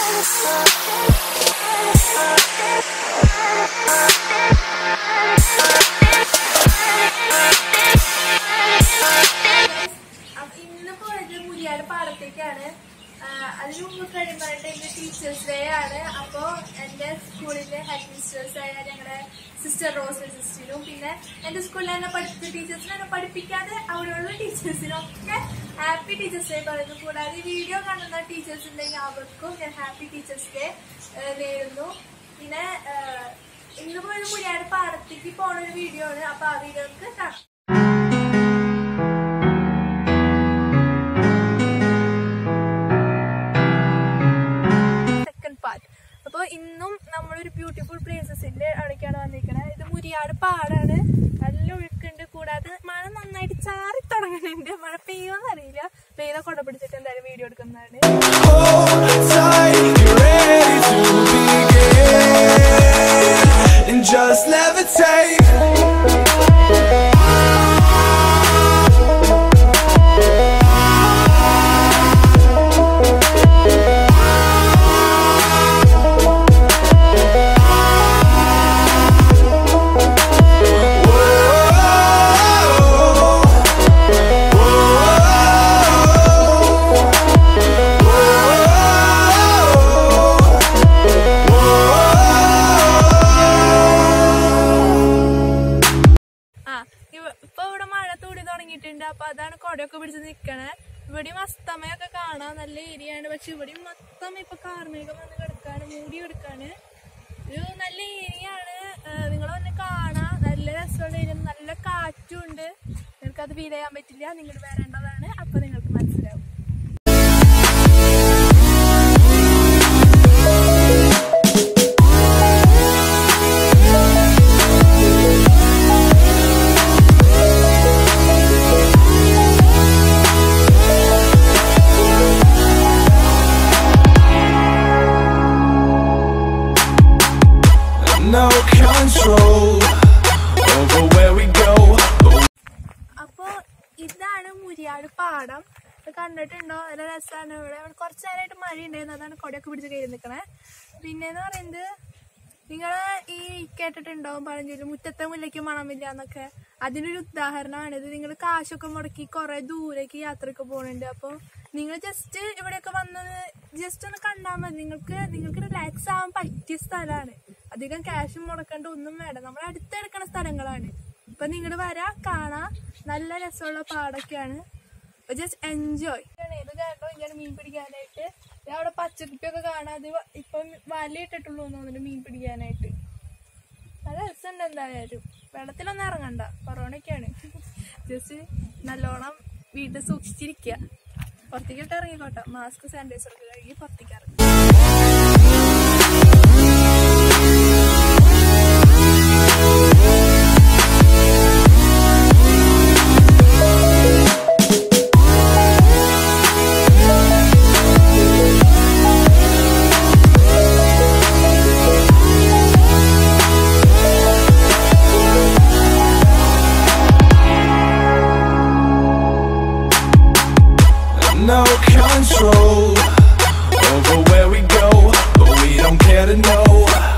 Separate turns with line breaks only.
അപ്പൊ ഇന്ന് പോയത് മുരിയാട് പാടത്തേക്കാണ് ആഹ് അതിന് മുമ്പ് കഴിയുമ്പോഴായിട്ട് എന്റെ ടീച്ചേഴ്സ് ഡേ ആണ് അപ്പോ എന്റെ സ്കൂളിലെ ഹെഡ് മിസ്റ്റേഴ്സ് ആയ ഞങ്ങളുടെ സിസ്റ്റർ റോസ് സിസ്റ്ററും പിന്നെ എന്റെ സ്കൂളിൽ എന്നെ പഠിപ്പിച്ച ടീച്ചേഴ്സിനെ എന്നെ പഠിപ്പിക്കാതെ അവിടെയുള്ള ടീച്ചേഴ്സിനും ഒക്കെ ഹാപ്പി ടീച്ചേഴ്സ് ഡേ പറയുന്നു കൂടാതെ ഈ വീഡിയോ കാണുന്ന ടീച്ചേഴ്സ് ഉണ്ടെങ്കിൽ അവർക്കും ഞാൻ ഹാപ്പി ടീച്ചേഴ്സ് ഡേ നേരുന്നു പിന്നെ ആഹ് ഇന്ന് പോയത് മുരിയാട് പാടത്തേക്ക് പോണ ഒരു വീഡിയോ ആണ് അപ്പൊ ആ വീഡിയോക്ക് കാണാം സെക്കൻഡ് പാർട്ട് അപ്പോൾ ഇന്നും നമ്മളൊരു ബ്യൂട്ടിഫുൾ പ്ലേസസിന്റെ അവിടേക്കാണ് വന്നിരിക്കുന്നത് ഇത് മുരിയാട് പാടാണ് നല്ല ഒഴുക്കുണ്ട് കൂടാതെ മഴ നന്നായിട്ട് ചാറി തുടങ്ങുന്നുണ്ട് മഴ പെയ്യോന്ന് അറിയില്ല പെയ്ത കൊട പിടിച്ചിട്ട് എന്തായാലും വീഡിയോ എടുക്കുന്നതാണ്
Hold tight, get ready to begin and just levitate.
ആ ഇവ- ഇപ്പൊ ഇവിടെ മഴ തൂടി തുടങ്ങിയിട്ടുണ്ട് അപ്പൊ അതാണ് കൊടയൊക്കെ പിടിച്ച് നിക്കണേ ഇവിടെയും അസ്തമയൊക്കെ കാണാൻ നല്ല ഏരിയ ആണ് പക്ഷെ ഇവിടെയും മൊത്തം ഇപ്പൊ കാർമേഘം വന്ന് കിടക്കാണ് മൂടി കിടക്കാണ് ഒരു നല്ല ഏരിയ ആണ് നിങ്ങൾ വന്ന് കാണാം നല്ല രസമുള്ള ഏരിയ നല്ല കാറ്റും ഉണ്ട് നിങ്ങൾക്ക് അത് ഫീൽ ചെയ്യാൻ പറ്റില്ല നിങ്ങൾ വരേണ്ടതാണ് അപ്പൊ നിങ്ങൾക്ക് മനസ്സിലാവും
No control over where we go. But
അപ്പൊ ഇതാണ് മുരിയാട് പാടം ഇത് കണ്ടിട്ടുണ്ടോ നല്ല രസമാണ് ഇവിടെ കുറച്ച് നേരമായിട്ട് മഴ ഉണ്ടായിരുന്നു അതാണ് കൊടയൊക്കെ പിടിച്ച് കയറി നിൽക്കണേ പിന്നെന്ന് പറയുന്നത് നിങ്ങൾ ഈ കേട്ടിട്ടുണ്ടാവും പഴഞ്ചൊല്ലി മുറ്റത്തെ മുല്ലയ്ക്ക് മണമില്ല എന്നൊക്കെ അതിനൊരു ഉദാഹരണമാണ് ഇത് നിങ്ങൾ കാശൊക്കെ മുടക്കി കുറെ ദൂരേക്ക് യാത്രയൊക്കെ പോകുന്നുണ്ട് അപ്പോൾ നിങ്ങൾ ജസ്റ്റ് ഇവിടെയൊക്കെ വന്ന് ജസ്റ്റ് ഒന്ന് കണ്ടാൽ മതി നിങ്ങൾക്ക് നിങ്ങൾക്ക് റിലാക്സ് ആവാൻ പറ്റിയ സ്ഥലമാണ് അധികം ക്യാഷും മുടക്കേണ്ട ഒന്നും വേണ്ട നമ്മൾ അടുത്തെടുക്കണ സ്ഥലങ്ങളാണ് അപ്പൊ നിങ്ങൾ വരാ കാണാ നല്ല രസമുള്ള പാടൊക്കെയാണ് ജസ്റ്റ് എൻജോയ് ഇത് കേട്ടോ ഇങ്ങനെ മീൻ പിടിക്കാനായിട്ട് ഞാൻ അവിടെ പച്ചക്കുപ്പിയൊക്കെ കാണാം അത് വ- ഇപ്പം വല ഇട്ടിട്ടുള്ളൂ എന്ന് തോന്നുന്നു മീൻ പിടിക്കാനായിട്ട് നല്ല രസമുണ്ട് എന്തായാലും വെള്ളത്തിലൊന്നും ഇറങ്ങണ്ട കൊറോണയൊക്കെയാണ് ജസ്റ്റ് നല്ലോണം വീട്ടിൽ സൂക്ഷിച്ചിരിക്കുക പുറത്തേക്കിട്ട് ഇറങ്ങിക്കോട്ടെ മാസ്ക് സാനിറ്റൈസർ ഒക്കെ കഴുകി പുറത്തേക്ക് ഇറങ്ങി
no control over where we go. But we don't care to know.